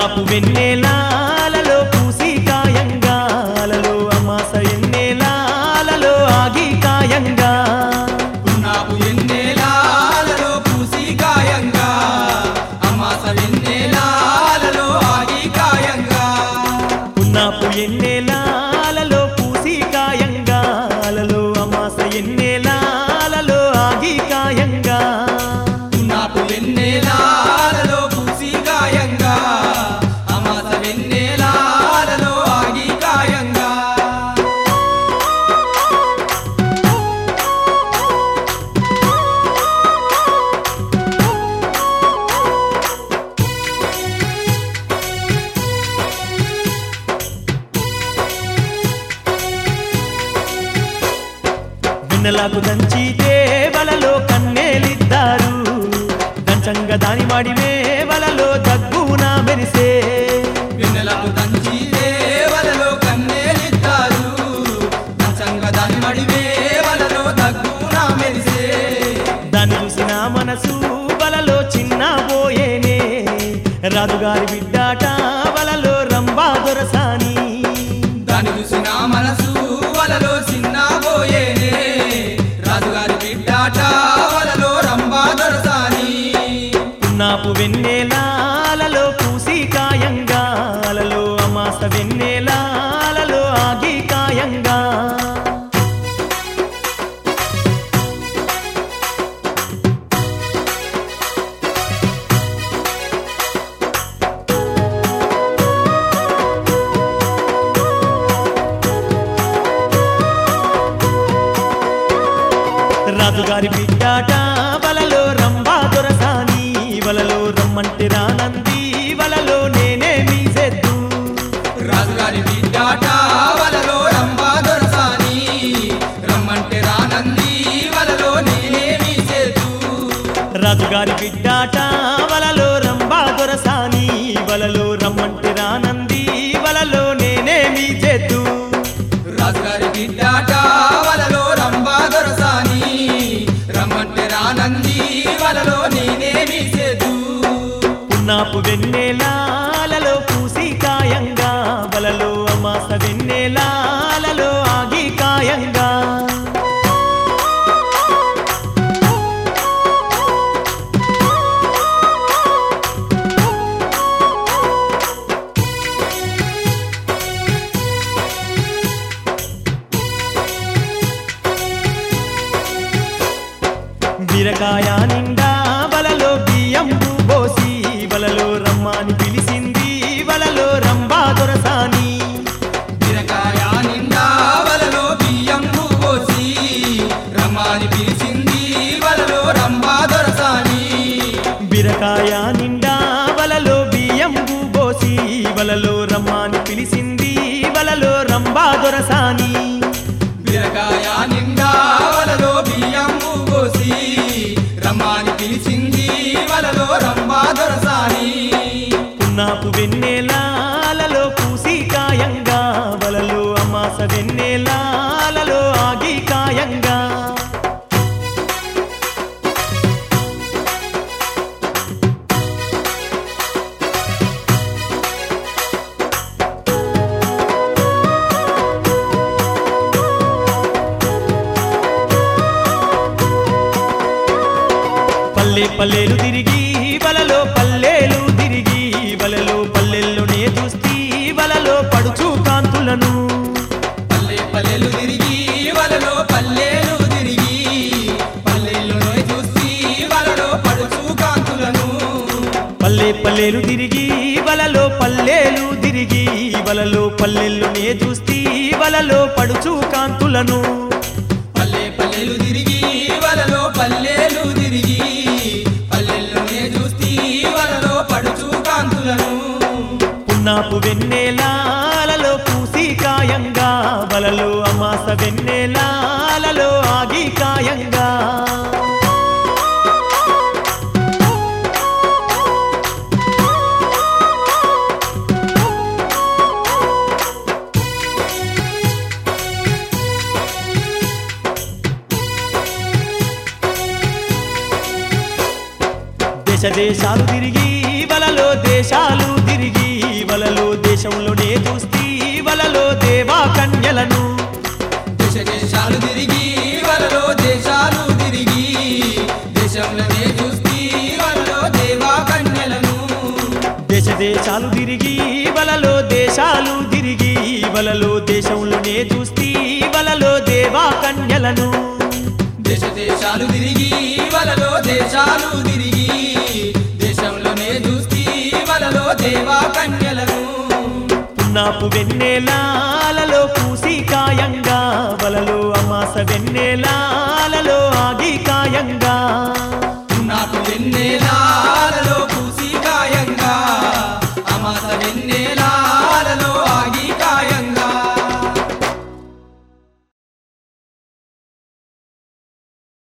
పున్నాపు వెన్నెలాలలో పూసి కాయంగాలలో అమాస ఎన్నెలాలలో ఆగి కాయంగా పున్నాపు ఎన్నెలాలలో పూసి కాయంగా అమాస వెన్నెలాలలో ఆగి కాయంగా పున్నాపు ఎన్నెలాలలో పూసి కాయంగాలలో అమాస ఎన్నెలాలలో ఆగి కాయంగా పున్నాపు వెన్నెలాలలో పూసి కాయంగా అమాస వెన్నెలాలలో ఆగి కాయంగా వెన్నెలకు దంచి దేవలలో కన్నేలిద్దారు దంచంగా దాని మాడి వేవలలో దగ్గున మెరిసే వెన్నెలకు దంచి దేవలలో కన్నేలిస్తారు నంచంగా దాని మడివేవలలో దగ్గున మెరిసే దాన్ని చూసిన మనసు వలలో చిన్న పోయేనే రాజుగారి బిడ్డాట వలలో రంబా దొరసాని దాని చూసిన మనసు వలలో చిన్న పోయేనే రాజుగారి బిడ్డాట వలలో రంబా దొరసాని పున్నాపు వెన్నెలాలలో పూసి కాయంగాలలో అమాస వెన్నెలాలలో ఆగి కాయంగా రాజుగారి బిడ్డాట వలలో రంబా దొరసాని వలలో రమ్మంటే రానంది వలలో నేనే మీసెద్దు రాజుగారి బిడ్డాట వలలో రంబా దొరసాని రమ్మంటే రానంది వలలో నేనేమి చేతు రాజుగారి బిడ్డాట వలలో రంబా దొరసాని వలలో రమ్మంటే రానంది వలలో నేనే మీసెద్దు రాజుగారి బిడ్డాట వలలో రంబా దొరసాని రమ్మంటే రానంది వలలో నేనేమి చేతు పున్నాపు వెన్నెలాలలో పూసి కాయంగా వలలో అమాస వెన్నెలాలలో ఆగి కాయంగా బీరకాయ నిండా వలలో బియ్యం పోసి వలలో రమ్మని పిలిచింది వలలో రంబా దొరసాని బీరకాయ నిండా వలలో బియ్యం పోసి రమ్మని పిలిచింది వలలో రంబా దొరసాని బీరకాయ నిండా వలలో బియ్యం పోసి వలలో రమ్మని పిలిచింది వలలో రంబా దొరసాని బీరకాయ నిండా వలలో బియ్యం పోసి రమ్మని పిలిచింది వలలో రంబా దొరసాని పున్నాపు వెన్నెలాలలో పూసి కాయంగా వలలో అమాస వెన్నెలాలలో ఆగి కాయంగా పల్లె పల్లెలు తిరిగి వలలో పల్లెలు తిరిగి వలలో పల్లెల్లోనే చూస్తీ వలలో పడుచు కాంతులను పల్లె పల్లెలు తిరిగి వలలో పల్లెలు తిరిగి పల్లెల్లో చూసి వలలో పడుచు కాంతులను పల్లె పల్లెలు తిరిగి వలలో పల్లెలు తిరిగి వలలో పల్లెల్లోనే చూస్తీ వలలో పడుచు కాంతులను పల్లె పల్లెలు తిరిగి వలలో పల్లెలు తిరిగి పల్లెల్లోనే చూస్తీ వలలో పడుచు కాంతులను పున్నాపు వెన్నెలాలలో పూసి కాయంగా వలలో అమాస వెన్నెలాలలో ఆగి కాయంగా దేశ దేశాలు తిరిగి వలలో దేశాలు తిరిగి వలలో దేశంలోనే చూస్తీ వలలో దేవా కన్యలను దేశ దేశాలు తిరిగి వలలో దేశాలు తిరిగి దేశంలోనే చూస్తీ వలలో దేవా కన్యలను దేశ దేశాలు తిరిగి వలలో దేశాలు తిరిగి వలలో దేశంలోనే చూస్తీ వలలో దేవా కన్యలను దేశ దేశాలు తిరిగి వలలో దేశాలు తిరిగి దేశంలోనే చూస్తీ వలలో దేవా కన్యలను పున్నాపు వెన్నెలాల